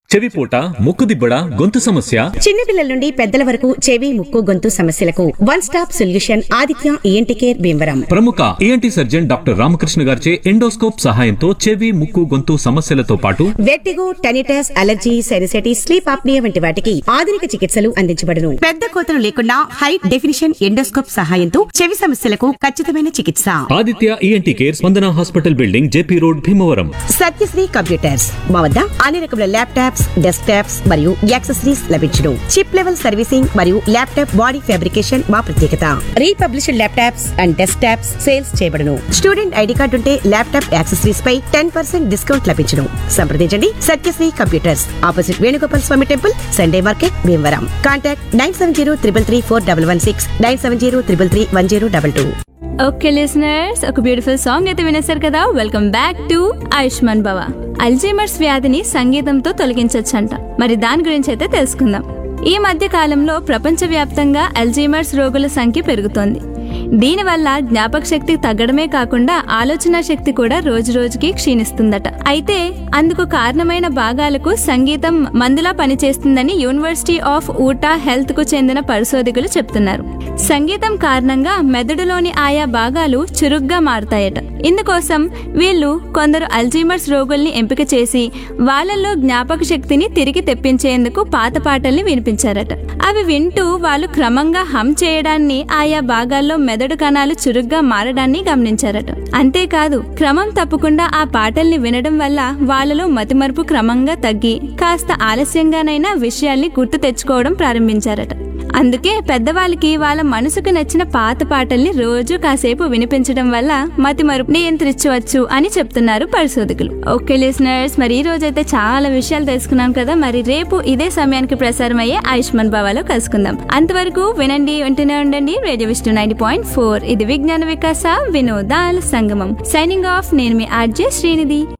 చెవిపోట ముక్కుదిబ్బడ గొంతు సమస్య చిన్నపిల్లల నుండి పెద్దల వరకు చెవి ముక్కు గొంతు సమస్యలకు one stop solution Aditya ENT care Bhimavaram ప్రముఖ ఏఎన్టీ సర్జన్ డాక్టర్ రామకృష్ణ గారిచే ఎండోస్కోప్ సహాయంతో చెవి ముక్కు గొంతు సమస్యలతో పాటు vertigo tinnitus allergy sinusitis sleep apnoea వంటి వాటికి ఆధునిక చికిత్సలు అందించబడును పెద్ద కోతలు లేకుండా హై డెఫినిషన్ ఎండోస్కోప్ సహాయంతో చెవి సమస్యలకు ఖచ్చితమైన చికిత్స Aditya ENT care Spandana hospital building JP road Bhimavaram Satyasri computers మా వద్ద అన్ని రకముల ల్యాప్టాప్స్ డెస్క్ టాప్స్ మరియు యాక్సెసరీస్ లభించును చిప్ లెవెల్ సర్వీసింగ్ మరియు ల్యాప్టాప్ బాడీ ఫ్యాబ్రికేషన్ మా ప్రత్యేకత republished laptops and desktops sales చేయబడును స్టూడెంట్ ఐడి కార్డు ఉంటే ల్యాప్టాప్ యాక్సెసరీస్ పై టెన్ పర్సెంట్ డిస్కౌంట్ లభించును సంప్రదించండి Satyasri computers opposite Venugopal Swamy temple Sunday market Bhimavaram contact nine seven zero triple three four double one six nine seven zero triple three one zero double two okay listeners ఒక beautiful song అయితే వినేశారు కదా welcome back to Ayushman భవ Alzheimer's వ్యాధిని సంగీతంతో తొలగించొచ్చంట మరి దాని గురించి అయితే తెలుసుకుందాం ఈ మధ్య కాలంలో ప్రపంచవ్యాప్తంగా అల్జీమర్స్ రోగుల సంఖ్య పెరుగుతోంది దీనివల్ల జ్ఞాపక శక్తి తగ్గడమే కాకుండా ఆలోచన శక్తి కూడా రోజు రోజుకి క్షీణిస్తుందట అయితే అందుకు కారణమైన భాగాలకు సంగీతం మందులా పనిచేస్తుందని యూనివర్సిటీ ఆఫ్ ఊటా హెల్త్ కు చెందిన పరిశోధకులు చెప్తున్నారు సంగీతం కారణంగా మెదడులోని ఆయా భాగాలు చురుగ్గా మారతాయట ఇందుకోసం వీళ్ళు కొందరు అల్జీమర్స్ రోగుల్ని ఎంపిక చేసి వాళ్ళల్లో జ్ఞాపక శక్తిని తిరిగి తెప్పించేందుకు పాత పాటల్ని వినిపించారట అవి వింటూ వాళ్ళు క్రమంగా హమ్ చేయడాన్ని ఆయా భాగాల్లో మెదడు కణాలు చురుగ్గా మారడాన్ని గమనించారట అంతేకాదు క్రమం తప్పకుండా ఆ పాటల్ని వినడం వల్ల వాళ్ళలో మతిమరుపు క్రమంగా తగ్గి కాస్త ఆలస్యంగానైనా విషయాల్ని గుర్తు తెచ్చుకోవడం ప్రారంభించారట అందుకే పెద్దవాళ్ళకి వాళ్ళ మనసుకు నచ్చిన పాత పాటల్ని రోజు కాసేపు వినిపించడం వల్ల మతి మరుపు నియంత్రించవచ్చు అని చెప్తున్నారు పరిశోధకులు ఓకే లిసనర్స్ మరి ఈ రోజైతే చాలా విషయాలు తెలుసుకున్నాం కదా మరి రేపు ఇదే సమయానికి ప్రసారం అయ్యే ఆయుష్మాన్ భవాలో కలుసుకుందాం అంతవరకు వినండి వింటూనే ఉండండి radio Vishnu ninety point four ఇది విజ్ఞాన వికాస వినోదాల సంగమం సైనింగ్ ఆఫ్ నేను మీ ఆర్జే శ్రీనిధి